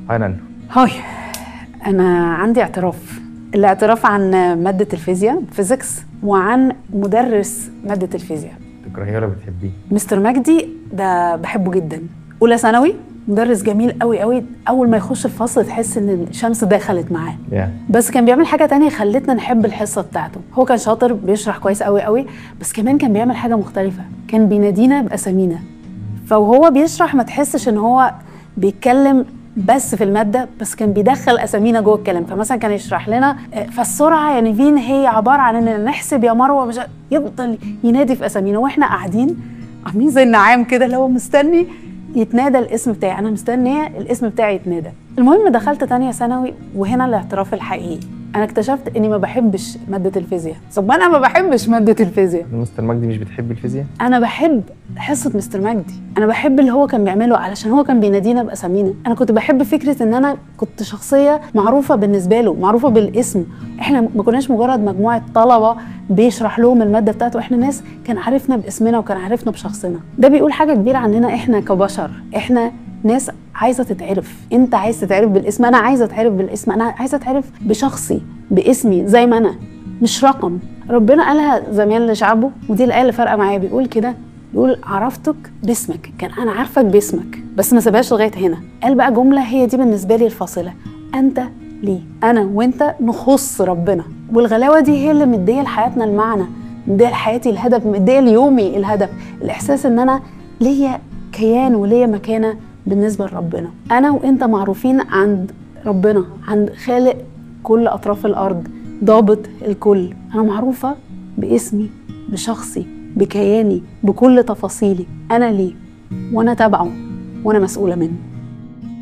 هاي نانو هاي انا عندي اعتراف الاعتراف عن ماده الفيزياء فيزيكس وعن مدرس ماده الفيزياء تكرهيه ولا بتحبيه؟ مستر مجدي ده بحبه جدا اولى ثانوي مدرس جميل قوي قوي اول ما يخش الفصل تحس ان الشمس دخلت معاه يا بس كان بيعمل حاجه تانية خلتنا نحب الحصه بتاعته هو كان شاطر بيشرح كويس قوي قوي بس كمان كان بيعمل حاجه مختلفه كان بينادينا باسامينا فوهو بيشرح ما تحسش ان هو بيتكلم بس في الماده بس كان بيدخل اسامينا جوه الكلام فمثلا كان يشرح لنا آه، فالسرعه يعني فين هي عباره عن اننا نحسب يا مروه مش يفضل ينادي في اسامينا واحنا قاعدين عاملين زي النعام كده اللي هو مستني يتنادى الاسم بتاعي انا مستنيه الاسم بتاعي يتنادى المهم دخلت تانية ثانوي وهنا الاعتراف الحقيقي انا اكتشفت اني ما بحبش ماده الفيزياء طب انا ما بحبش ماده الفيزياء مستر مجدي مش بتحب الفيزياء؟ انا بحب حصه مستر مجدي انا بحب اللي هو كان بيعمله علشان هو كان بينادينا باسامينا انا كنت بحب فكره ان انا كنت شخصيه معروفه بالنسبه له معروفه بالاسم احنا ما كناش مجرد مجموعه طلبه بيشرح لهم الماده بتاعته احنا ناس كان عارفنا باسمنا وكان عارفنا بشخصنا ده بيقول حاجه كبيره عننا احنا كبشر احنا ناس عايزه تتعرف انت عايز تتعرف بالاسم انا عايزه اتعرف بالاسم انا عايزه اتعرف بشخصي باسمي زي ما انا مش رقم ربنا قالها زمان لشعبه ودي الايه اللي فارقه معايا بيقول كده بيقول عرفتك باسمك كان انا عارفك باسمك بس ما سابهاش لغايه هنا قال بقى جمله هي دي بالنسبه لي الفاصله انت ليه انا وانت نخص ربنا والغلاوه دي هي اللي مديه لحياتنا المعنى مديه لحياتي الهدف مديه ليومي الهدف الاحساس ان انا ليا كيان وليا مكانه بالنسبه لربنا انا وانت معروفين عند ربنا عند خالق كل اطراف الارض ضابط الكل انا معروفه باسمي بشخصي بكياني بكل تفاصيلي انا ليه وانا تبعه وانا مسؤوله منه